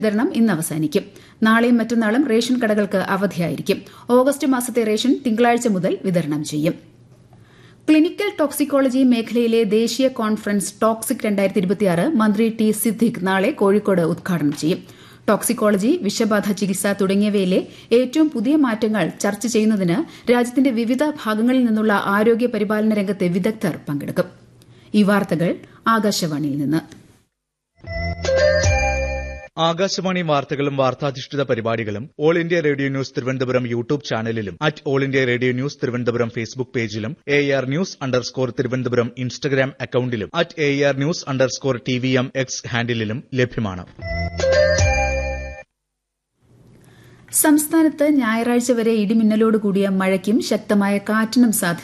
വിതരണം ഇന്ന് അവസാനിക്കും നാളെയും മറ്റന്നാളും റേഷൻ കടകൾക്ക് അവധിയായിരിക്കും ഓഗസ്റ്റ് മാസത്തെ റേഷൻ തിങ്കളാഴ്ച മുതൽ വിതരണം ചെയ്യും ക്ലിനിക്കൽ ടോക്സിക്കോളജി മേഖലയിലെ ദേശീയ കോൺഫറൻസ് ടോക്സിക് മന്ത്രി ടി സിദ്ദിഖ് നാളെ കോഴിക്കോട് ഉദ്ഘാടനം ചെയ്യും ടോക്സിക്കോളജി വിഷബാധ ചികിത്സ തുടങ്ങിയവയിലെ ഏറ്റവും പുതിയ മാറ്റങ്ങൾ ചർച്ച ചെയ്യുന്നതിന് രാജ്യത്തിന്റെ വിവിധ ഭാഗങ്ങളിൽ നിന്നുള്ള ആരോഗ്യ പരിപാലന രംഗത്തെ വിദഗ്ധർ പങ്കെടുക്കും ഈ വാർത്തകൾ ആകാശവാണിയിൽ നിന്ന് ആകാശവാണി വാർത്തകളും വാർത്താധിഷ്ഠിത പരിപാടികളും All India Radio News Thiruvananthapuram YouTube ചാനലിലും at All India Radio News Thiruvananthapuram Facebook പേജിലും A R news underscore Thiruvananthapuram Instagram അക്കൌണ്ടിലും at A R news underscore T V M X ഹാൻഡിലും ലഭ്യമാണ് സംസ്ഥാനത്ത് ഞായറാഴ്ച വരെ ഇടിമിന്നലോട് കൂടിയ മഴയ്ക്കും ശക്തമായ കാറ്റിനും സാധ്യത